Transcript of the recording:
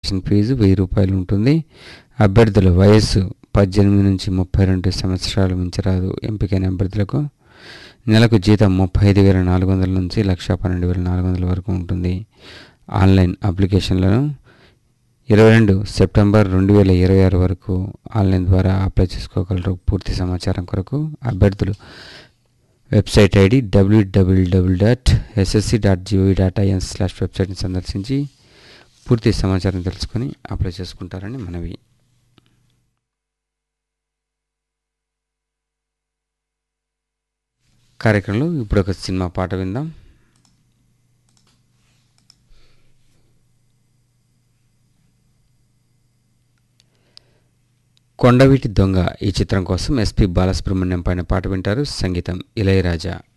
application fee వెయ్యి రూపాయలు ఉంటుంది అభ్యర్థుల వయస్సు పద్దెనిమిది నుంచి ముప్పై రెండు సంవత్సరాలు మించరాదు ఎంపికైన అభ్యర్థులకు నెలకు జీతం ముప్పై ఐదు వేల నాలుగు వందల నుంచి లక్ష పన్నెండు వేల నాలుగు వందల వరకు ఉంటుంది ఆన్లైన్ అప్లికేషన్లను ఇరవై రెండు సెప్టెంబర్ రెండు వేల ఇరవై ఆరు వరకు ఆన్లైన్ ద్వారా అప్లై చేసుకోగలరు పూర్తి సమాచారం కొరకు అభ్యర్థులు website I D W W W dot S S C dot G O V dot I N slash వెబ్సైట్ని సందర్శించి పూర్తి సమాచారం తెలుసుకొని అప్లై చేసుకుంటారని మనవి కార్యక్రమంలో ఇప్పుడు ఒక సినిమా పాట విందాం కొండవీటి దొంగ ఈ చిత్రం కోసం ఎస్పి బాలసుబ్రహ్మణ్యం పైన పాట వింటారు సంగీతం ఇళయరాజా